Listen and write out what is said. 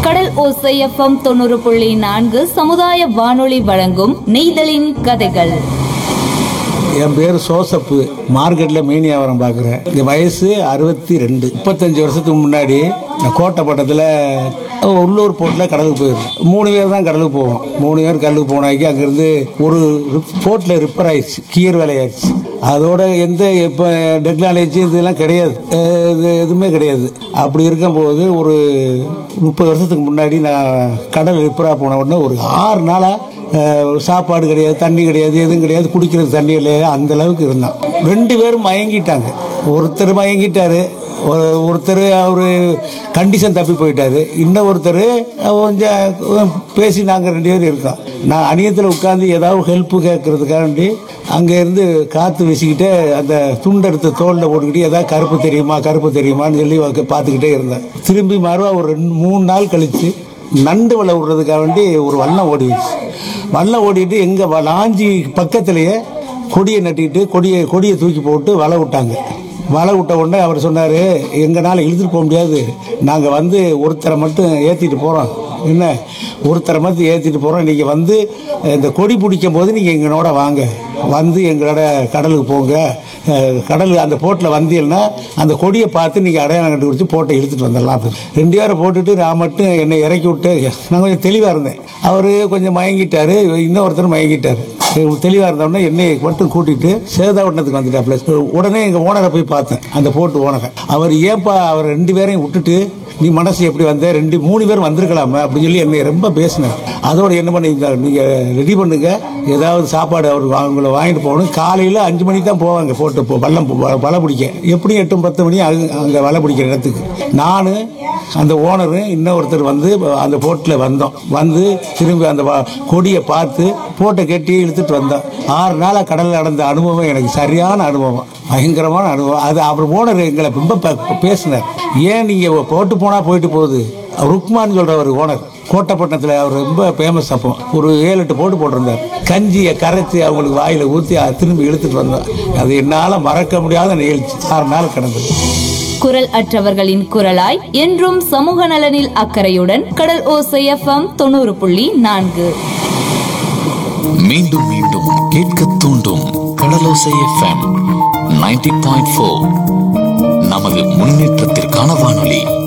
கடல் ஓசை எஃப்எம் தொண்ணூறு புள்ளி நான்கு சமுதாய வானொலி வழங்கும் நெய்தலின் கதைகள் என் பேர் சோசப்பு மார்க்கெட்டில் மீன் வியாபாரம் பார்க்குறேன் என் வயசு அறுபத்தி ரெண்டு முப்பத்தஞ்சு வருஷத்துக்கு முன்னாடி நான் கோட்டைப்பட்டத்தில் உள்ளூர் போட்டில் கடலுக்கு போயிருந்தேன் மூணு பேர் தான் கடலுக்கு போவோம் மூணு பேர் கடலுக்கு போனாக்கி அங்கேருந்து ஒரு போட்டில் ரிப்பேர் ஆயிடுச்சு கீர் வேலையாயிடுச்சு அதோட எந்த இப்போ டெக்னாலஜி இதெல்லாம் கிடையாது அஹ் இது எதுவுமே கிடையாது அப்படி இருக்கும்போது ஒரு முப்பது வருஷத்துக்கு முன்னாடி நான் கடல் ரிப்பேராக போன உடனே ஒரு ஆறு நாளாக அஹ் சாப்பாடு கிடையாது தண்ணி கிடையாது எதுவும் கிடையாது குடிக்கிறது தண்ணி இல்லையா அந்த அளவுக்கு இருந்தான் ரெண்டு பேரும் மயங்கிட்டாங்க ஒருத்தர் மயங்கிட்டாரு ஒரு ஒருத்தர் அவர் கண்டிஷன் தப்பி போயிட்டாரு இன்னும் ஒருத்தர் கொஞ்சம் பேசி நாங்கள் ரெண்டு பேரும் இருக்கோம் நான் அணியத்தில் உட்காந்து ஏதாவது ஹெல்ப்பு கேட்கறதுக்காண்டி அங்கேருந்து காற்று வீசிக்கிட்டு அந்த துண்டெடுத்து தோளில் போட்டுக்கிட்டு ஏதாவது கருப்பு தெரியுமா கருப்பு தெரியுமான்னு சொல்லி உக்க- பார்த்துக்கிட்டே இருந்தேன் திரும்பி மறுவா ஒரு ரெண்டு மூணு நாள் கழித்து நண்டு வலை விடுறதுக்காக வேண்டி ஒரு வல்லம் ஓடிடுச்சு வல்லம் ஓடிட்டு எங்கள் லாஞ்சி பக்கத்துலேயே கொடியை நட்டிட்டு கொடியை கொடியை தூக்கி போட்டு வலை விட்டாங்க வலை விட்ட உடனே அவர் சொன்னார் எங்களால் இழுத்துட்டு போக முடியாது நாங்கள் வந்து ஒருத்தரை மட்டும் ஏற்றிட்டு போகிறோம் என்ன ஒருத்தரை மட்டும் ஏற்றிட்டு போகிறோம் நீங்கள் வந்து இந்த கொடி பிடிக்கும் போது நீங்கள் எங்களோட வாங்க வந்து எங்களோட கடலுக்கு போங்க அஹ், கடல் அந்த போட்டில் வந்தீங்கன்னா அந்த கொடியை பார்த்து நீங்கள் அடையாளம் கண்டுபிடிச்சி போட்டை இழுத்துட்டு வந்துடலாம் அப்படின்னு. ரெண்டு பேரை போட்டுட்டு நான் மட்டும் என்னை இறக்கி விட்டு நான் கொஞ்சம் தெளிவாக இருந்தேன் அவர் கொஞ்சம் மயங்கிட்டாரு இன்னொருத்தர் மயங்கிட்டார் தெளிவாக இருந்தோடனே என்னை மட்டும் கூட்டிட்டு சேதாவட்டத்துக்கு வந்துட்டாப்ல உடனே எங்கள் ஓனரை போய் பார்த்தேன் அந்த போட்டு ஓனரை அவர் ஏன்பா அவர் ரெண்டு பேரையும் விட்டுட்டு நீ மனசு எப்படி வந்த ரெண்டு மூணு பேர் வந்திருக்கலாமே அப்படின்னு சொல்லி என்னை ரொம்ப பேசினார் அதோட என்ன பண்ணியிருந்தார் நீங்கள் ரெடி பண்ணுங்க ஏதாவது சாப்பாடு அவர் அவங்கள வாங்கிட்டு போகணும் காலையில் அஞ்சு மணிக்கு தான் போவாங்க போட்டு போ வல்லம் போ- வலை பிடிக்க எப்படியும் எட்டு பத்து மணி அங்க அங்கே வலை பிடிக்கிற இடத்துக்கு நான் அந்த ஓனரு இன்னொருத்தர் வந்து அந்த போட்டில் வந்தோம் வந்து திரும்பி அந்த வ- கொடியை பார்த்து போட்டை கட்டி இழுத்துட்டு வந்தோம் ஆறு நாளாக கடலில் நடந்த அனுபவம் எனக்கு சரியான அனுபவம் பயங்கரமான அனுபவம் அது அவர் ஓனர் எங்களை ரொம்ப ப- பேசினார் ஏன் நீங்கள் போட்டு போனால் போயிட்டு போகுது ருக்மான் சொல்கிறவர் ஓனர் கோட்டைப்பட்டினத்தில் அவர் ரொம்ப ஃபேமஸ் அப்போ ஒரு ஏழு எட்டு போட்டு போட்டிருந்தார் கஞ்சியை கரைச்சி அவங்களுக்கு வாயில் ஊற்றி திரும்பி இழுத்துட்டு வந்தோம் அது என்னால் மறக்க முடியாத நிகழ்ச்சி ஆறு நாள் கிடந்தது குரல் அற்றவர்களின் குரலாய் என்றும் சமூக நலனில் அக்கறையுடன் கடல் ஓசை எஃப்எம் தொண்ணூறு புள்ளி நான்கு மீண்டும் மீண்டும் கேட்க தூண்டும் Kadalosai FM ninety point four நமது முன்னேற்றத்திற்கான வானொலி